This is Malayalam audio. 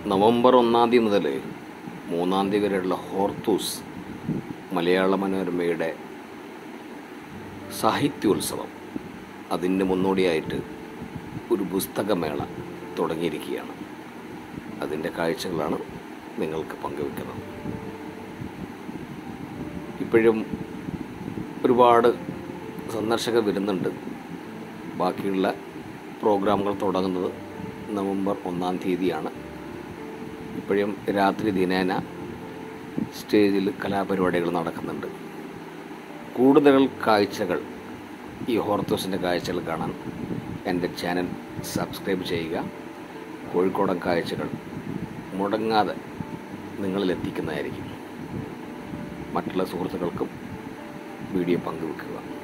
നവംബർ ഒന്നാം തീയതി മുതൽ മൂന്നാം തീയതി വരെയുള്ള ഹോർത്തൂസ് മലയാള മനോരമയുടെ സാഹിത്യോത്സവം അതിൻ്റെ മുന്നോടിയായിട്ട് ഒരു പുസ്തകമേള തുടങ്ങിയിരിക്കുകയാണ് അതിൻ്റെ കാഴ്ചകളാണ് നിങ്ങൾക്ക് പങ്കുവെക്കുന്നത് ഇപ്പോഴും ഒരുപാട് സന്ദർശകർ വരുന്നുണ്ട് ബാക്കിയുള്ള പ്രോഗ്രാമുകൾ തുടങ്ങുന്നത് നവംബർ ഒന്നാം തീയതിയാണ് ഇപ്പോഴും രാത്രി ദിനേന സ്റ്റേജിൽ കലാപരിപാടികൾ നടക്കുന്നുണ്ട് കൂടുതൽ കാഴ്ചകൾ ഈ ഹോർത്തോസിൻ്റെ കാഴ്ചകൾ കാണാൻ എൻ്റെ ചാനൽ സബ്സ്ക്രൈബ് ചെയ്യുക കോഴിക്കോടൻ കാഴ്ചകൾ മുടങ്ങാതെ നിങ്ങളിലെത്തിക്കുന്നതായിരിക്കും മറ്റുള്ള സുഹൃത്തുക്കൾക്കും വീഡിയോ പങ്കുവെക്കുക